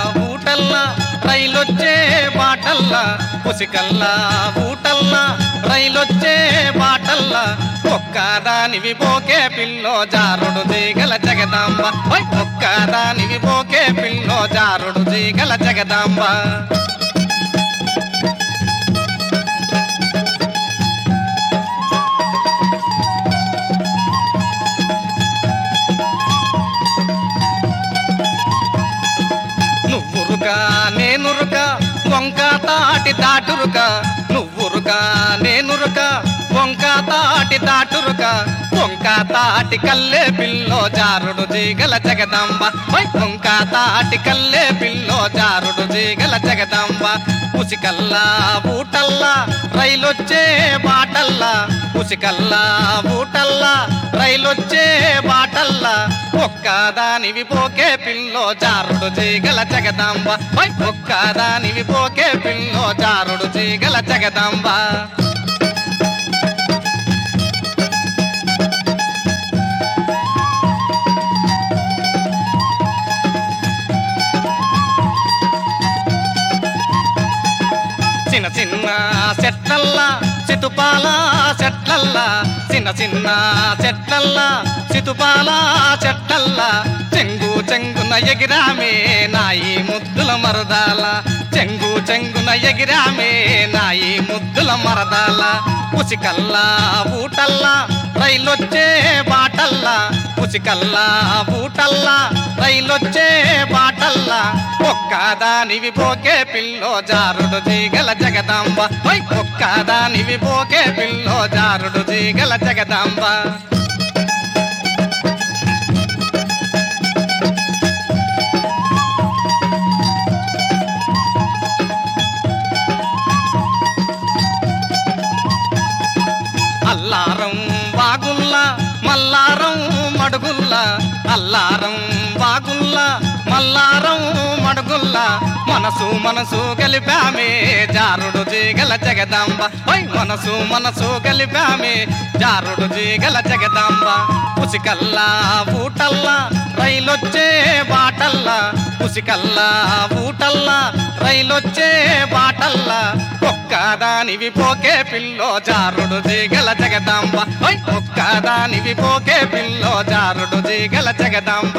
ఊటల్లా రైలొచ్చే బాటల్లా పుసికల్లా ఊటల్లా రైలొచ్చే బాటల్లా ఒక్కదానివి పోకే పిల్లో జారుడు జీగల జగదాంబ ఓయ్ ఒక్కదానివి పోకే పిల్లో జారుడు జీగల జగదాంబ నువ్వురుక నేనురుక వంక తాటి దాటురుక నువ్వురుక నేనురుక వంక తాటి దాటురుక వంక తాటి కల్లే పిల్లో జారుడు జీగల జగదాంబ ఓయ్ వంక తాటి కల్లే పిల్లో జారుడు జీగల జగదాంబ ఉసికల్లా బూటల్లా రైలొచ్చే బాటల్లా ఉసికల్లా బూటల్లా రైలొచ్చే బాటల్లా ఒక్కదానివి పోకే పిల్లో జారుడు జీగల జగదాంబ ఓయ్ ఒక్కదానివి పోకే పిల్లో జారుడు జీగల జగదాంబ చిన్న చిన్న చెట్లల్లా సితుపాల చెట్లల్లా చిన్న చిన్న చెట్లల్లా సితుపాల చెట్లల్లా చెంగు చెంగున ఎగిరామే నాయి ముద్దుల మరదాల చెంగు చెంగున ఎగిరామే నాయి ముద్దుల మరదాల ఉసికల్లా ఊటల్లా రైలొచ్చే బాటల్లా ఉసికల్లా ఊటల్లా రైలొచ్చే బాటల్లా ఒక్కదానివి పోకే పిల్లో జారుడు జీగల జగదాంబ ఓయ్ ఒక్కదానివి పోకే పిల్లో జారుడు జీగల జగదాంబ అల్లారం వాగుల్లా మల్లారం మడుగుల్లా అల్లారం వాగుల్లా మల్లారం మడుగుల్లా మనసు మనసు కలిపామే జారుడు జీగల జగదాంబ ఓయ్ మనసు మనసు కలిపామే జారుడు జీగల జగదాంబ ఉసికల్లా ఊటల్లా రైలొచ్చే బాటల్లా ఉసికల్లా ఊటల్లా రైలొచ్చే బాటల్లా ఒక్కదానివి పోకే పిల్లో జారుడు జీగల జగదాంబ ఓయ్ ఒక్కదానివి పోకే పిల్లో జారుడు జీగల జగదాంబ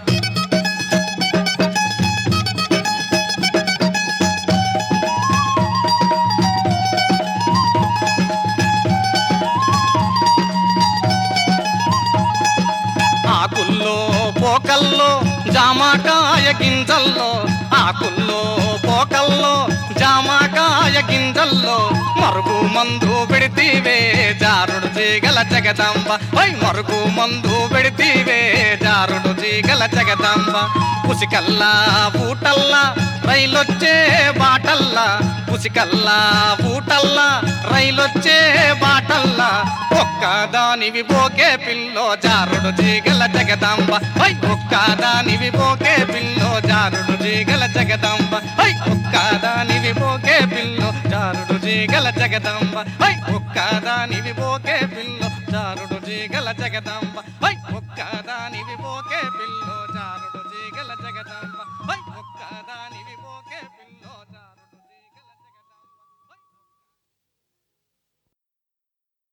ఆకుల్లో పోకల్లో జామకాయ గింజల్లో ఆకుల్లో పోకల్లో జామకాయ గింజల్లో మరుగు మందు పెడితీవే జారుడు జీగల జగదాంబ వై మరుగు మందు పెడితీవే జారుడు జీగల జగదాంబ ఉసికల్లా బూటల్లా రైలొచ్చే బాటల్లా ఉసికల్లా బూటల్లా రైలొచ్చే బాటల్లా ఒక్కదానివి పోకే పిల్లో జారుడు జీగల జగదాంబ హై ఒక్కదానివి పోకే పిల్లో జారుడు జీగల జగదాంబ హై ఒక్కదానివి పోకే పిల్లో జారుడు జీగల జగదాంబ హై ఒక్కదానివి పోకే పిల్లో జారుడు జీగల జగదాంబ